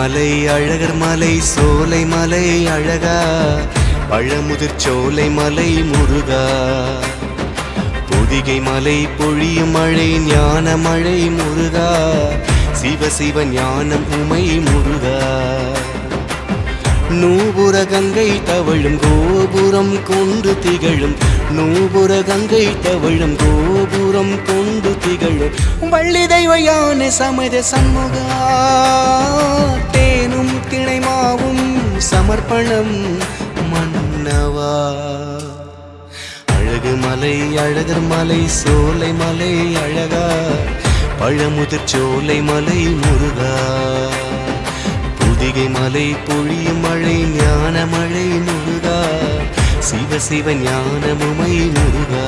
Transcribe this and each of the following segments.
மலை அழகர் மலை சோலை மலை அழகா பழமுதிர் சோலை மலை முருகா பொதிகை மலை பொழியும் மழை ஞான மழை முருகா சிவ சிவ ஞானம் உமை முருகா நூபுர கங்கை தவழும் கோபுரம் கொண்டு திகழும் நூபுர கங்கை தவழும் கோபுரம் கொண்டு திகழும் வள்ளி தெய்வ யானை சமத சண்முகா தேனும் திணைமாவும் சமர்ப்பணம் மன்னவா அழகு மலை அழகர் மலை சோலை மலை அழகா பழமுதிர் சோலை மலை முருகா புதிகை மலை பொழியும் மழை ஞான மழை முருகா சிவ சிவ ஞானமுமை முருகா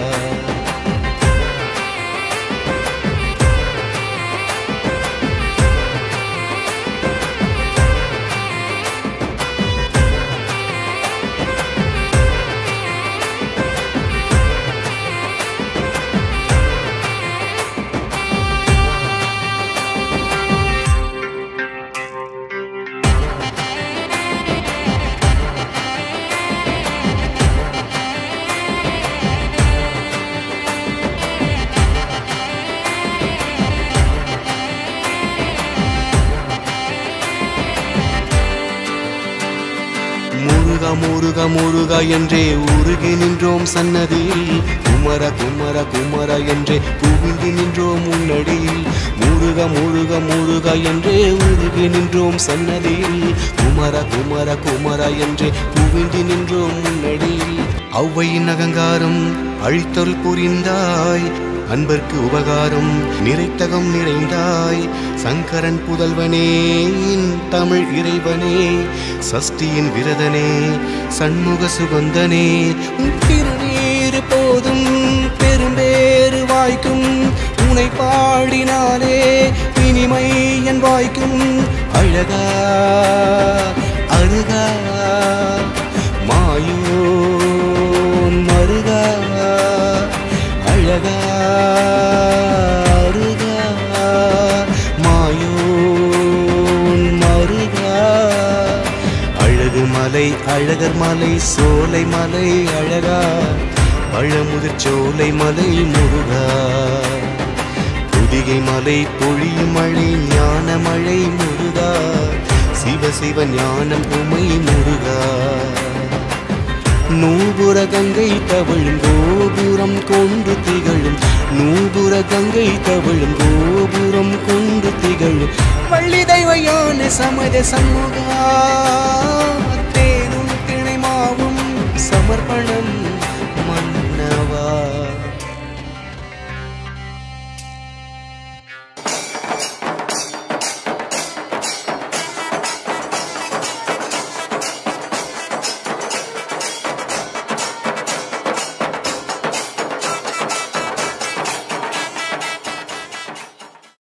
முருகா முருகா முருகா என்றே உருகி நின்றோம் சன்னதியில் குமர குமர குமர என்றே குவிந்து நின்றோம் முன்னடியில் முருக முருக முருக என்றே உருகி நின்றோம் சன்னதியில் குமர குமர குமர என்றே குவிந்து நின்றோம் முன்னடியில் ஔவையின் அகங்காரம் அழித்தொல் புரிந்தாய் அன்பர்க்கு உபகாரம் நிறைத்தகம் நிறைந்தாய் சங்கரன் புதல்வனே என் தமிழ் இறைவனே சஷ்டியின் விரதனே சண்முக சுகந்தனே உன் திருநீர் போதும் பெரும்பேறு வாய்க்கும் உனை பாடினாலே இனிமை என் வாய்க்கும் அழகா அருகா மாயோன் மருகா அழகா அருகா மாயோன் மருகா அழகு மலை அழகர் மலை சோலை மலை அழகா பழமுதிர் சோலை மலை முருகா புதிகை மலை பொழியும் மழை ஞான மழை முருகா சிவ சிவ ஞானம் உமை முருகா நூபுர கங்கை தவழும் கோபுரம் கொண்டு திகழும் நூபுர கங்கை தவழும் கோபுரம் கொண்டு திகழும் பள்ளி தெய்வ யானை சமத சண்முகா